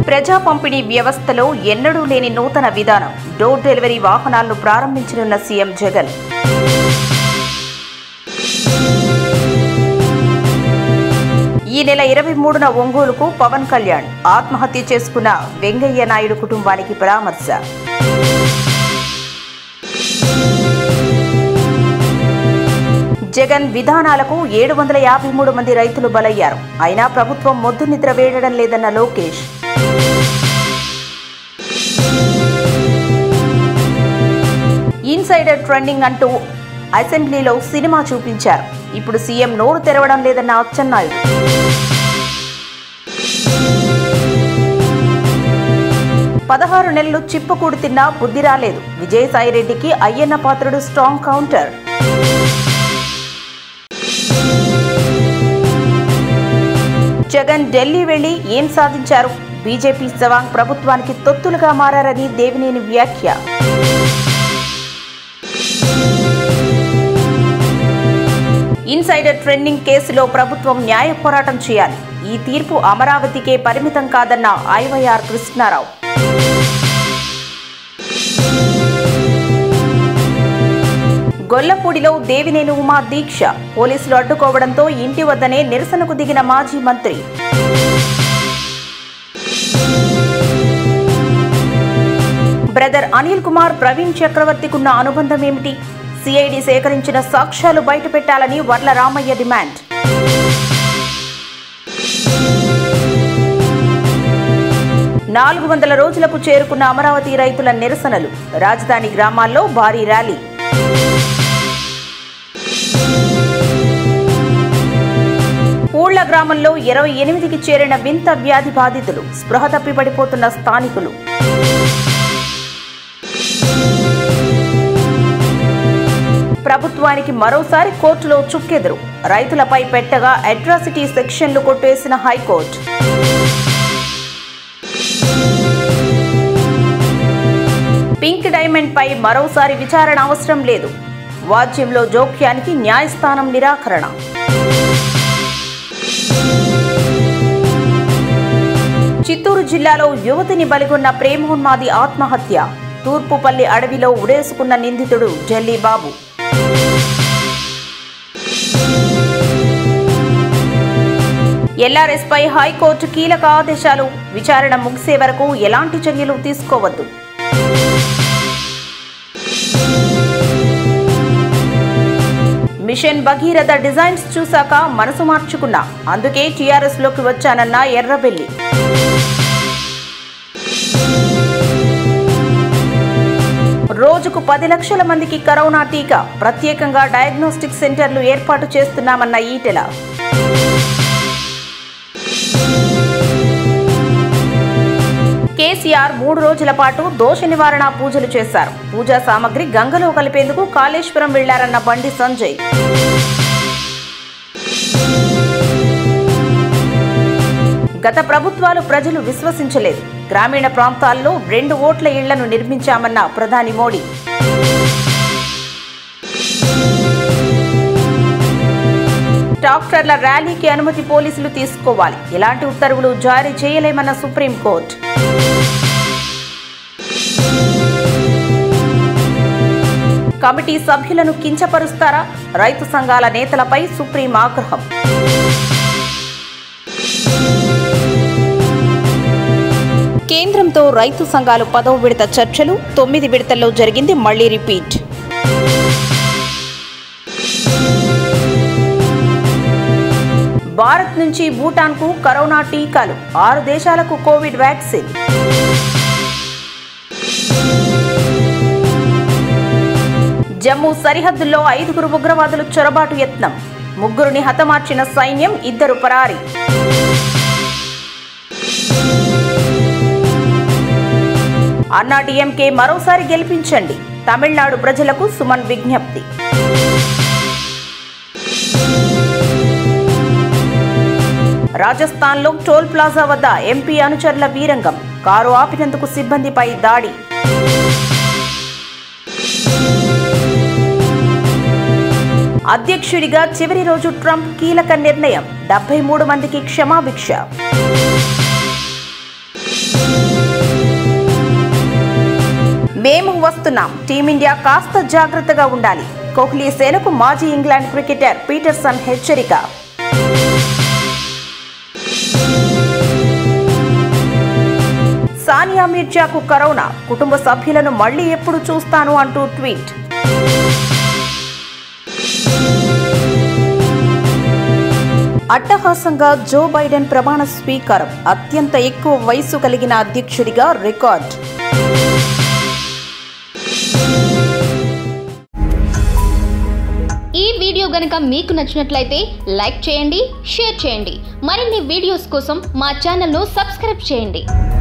ప్రజా పంపిణీ వ్యవస్థలో ఎన్నడూ లేని నూతన విధానం డోర్ డెలివరీ వాహనాలను ప్రారంభించనున్న సీఎం జగన్ ఈ నెల ఇరవై మూడున ఒంగోలుకు పవన్ కళ్యాణ్ ఆత్మహత్య చేసుకున్న వెంగయ్య నాయుడు కుటుంబానికి పరామర్శ జగన్ విధానాలకు ఏడు వందల యాభై మూడు మంది రైతులు బలయ్యారు అయినా ప్రభుత్వం మొద్దు నిద్ర వేయడం లేదన్న లోకేష్ ఇన్సైడర్ ట్రెండింగ్ అంటూ అసెంబ్లీలో సినిమా చూపించారు ఇప్పుడు సీఎం నోరు తెరవడం లేదన్న అచ్చెన్నాయుడు పదహారు నెలలు చిప్పకూడు తిన్నా బుద్ధి రాలేదు విజయసాయిరెడ్డికి అయ్యన్న పాత్రుడు స్ట్రాంగ్ కౌంటర్ జగన్ ఢిల్లీ వెళ్లి ఏం సాధించారు బీజేపీ సవాంగ్ ప్రభుత్వానికి తొత్తులుగా మారని దేవినేని వ్యాఖ్య ఇన్సైడర్ ట్రెండింగ్ కేసులో ప్రభుత్వం న్యాయ పోరాటం చేయాలి ఈ తీర్పు అమరావతికే పరిమితం కాదన్న ఐవైఆర్ కృష్ణారావు గొల్లపూడిలో దేవినేని ఉమా దీక్ష పోలీసులు అడ్డుకోవడంతో ఇంటి వద్దనే నిరసనకు దిగిన మాజీ మంత్రి బ్రదర్ అనిల్ కుమార్ ప్రవీణ్ చక్రవర్తికున్న అనుబంధం ఏమిటి సిఐడి సేకరించిన సాక్ష్యాలు బయటపెట్టాలని వర్ల రామయ్య డిమాండ్ నాలుగు వందల రోజులకు చేరుకున్న అమరావతి రైతుల నిరసనలు రాజధాని గ్రామాల్లో భారీ ర్యాలీ పూళ్ల గ్రామంలో ఇరవై ఎనిమిదికి చేరిన వింత వ్యాధి బాధితులు స్పృహ తప్పి పడిపోతున్న స్థానికులు ప్రభుత్వానికి మరోసారి కోర్టులో చుక్కెదురు రైతులపై పెట్టగా అట్రాసిటీ సెక్షన్లు కొట్టేసిన హైకోర్టు పింక్ డైమండ్ పై మరోసారి విచారణ అవసరం లేదు వాద్యంలో జోక్యానికి న్యాయస్థానం నిరాకరణ చిత్తూరు జిల్లాలో యువతిని బలిగొన్న ప్రేమోన్మాది ఆత్మహత్య తూర్పుపల్లి అడవిలో ఉడేసుకున్న నిందితుడు జల్లీబాబు ఎల్ఆర్ఎస్ పై హైకోర్టు కీలక ఆదేశాలు విచారణ ముగిసే వరకు ఎలాంటి చర్యలు తీసుకోవద్దు మిషన్ భగీరథ డిజైన్స్ చూశాక మనసు మార్చుకున్నా అందుకే టీఆర్ఎస్ లోకి వచ్చానన్న ఎర్రబెల్లి రోజుకు పది లక్షల మందికి కరోనా టీకా ప్రత్యేకంగా డయాగ్నోస్టిక్ సెంటర్లు ఏర్పాటు చేస్తున్నామన్న ఈటెల కేసీఆర్ మూడు రోజుల పాటు దోష నివారణ పూజలు చేశారు పూజా సామగ్రి గంగలో కలిపేందుకు కాళేశ్వరం వెళ్లారన్న బండి సంజయ్ గత ప్రభుత్వాలు ప్రజలు విశ్వసించలేదు గ్రామీణ ప్రాంతాల్లో రెండు ఓట్ల ఇళ్లను నిర్మించామన్న ప్రధాని మోడీ డాక్టర్ల ర్యాలీకి అనుమతి పోలీసులు తీసుకోవాలి ఎలాంటి ఉత్తర్వులు జారీ చేయలేమన్న సుప్రీంకోర్టు కమిటీ సభ్యులను కించపరుస్తారా రైతు సంఘాల నేతలపై సుప్రీం ఆగ్రహం కేంద్రంతో రైతు సంఘాలు పదవ విడత చర్చలు తొమ్మిది విడతల్లో జరిగింది మళ్లీ రిపీట్ భారత్ నుంచి భూటాన్కు కరోనా టీకాలు ఆరు దేశాలకు కోవిడ్ వ్యాక్సిన్ జమ్మూ సరిహద్దుల్లో ఐదుగురు ఉగ్రవాదులు చొరబాటు యత్నం ముగ్గురిని హతమార్చిన సైన్యం ఇద్దరు పరారి అన్నా డిఎంకే మరోసారి గెలిపించండి తమిళనాడు ప్రజలకు సుమన్ విజ్ఞప్తి రాజస్థాన్లో టోల్ ప్లాజా వద్ద ఎంపీ అనుచరుల వీరంగం కారు ఆపినందుకు సిబ్బందిపై దాడి అధ్యక్షుడిగా చివరి రోజు ట్రంప్ కీలక నిర్ణయం డెబ్బై మూడు మందికి క్షమాభిక్ష మేము వస్తున్నాం టీమిండియా కాస్త జాగ్రత్తగా ఉండాలి కోహ్లీ సేనకు మాజీ ఇంగ్లాండ్ క్రికెటర్ పీటర్సన్ హెచ్చరిక సానియా మిర్జాకు కరోనా కుటుంబ సభ్యులను మళ్ళీ ఎప్పుడు చూస్తాను అంటూ ట్వీట్ అట్టహాసంగా జో బైడెన్ ప్రమాణ స్వీకారం అత్యంత ఎక్కువ వయసు కలిగిన అధ్యక్షుడిగా రికార్డ్ ఈ వీడియో గనుక మీకు నచ్చినట్లయితే లైక్ చేయండి షేర్ చేయండి మరిన్ని వీడియోస్ కోసం మా ఛానల్ను సబ్స్క్రైబ్ చేయండి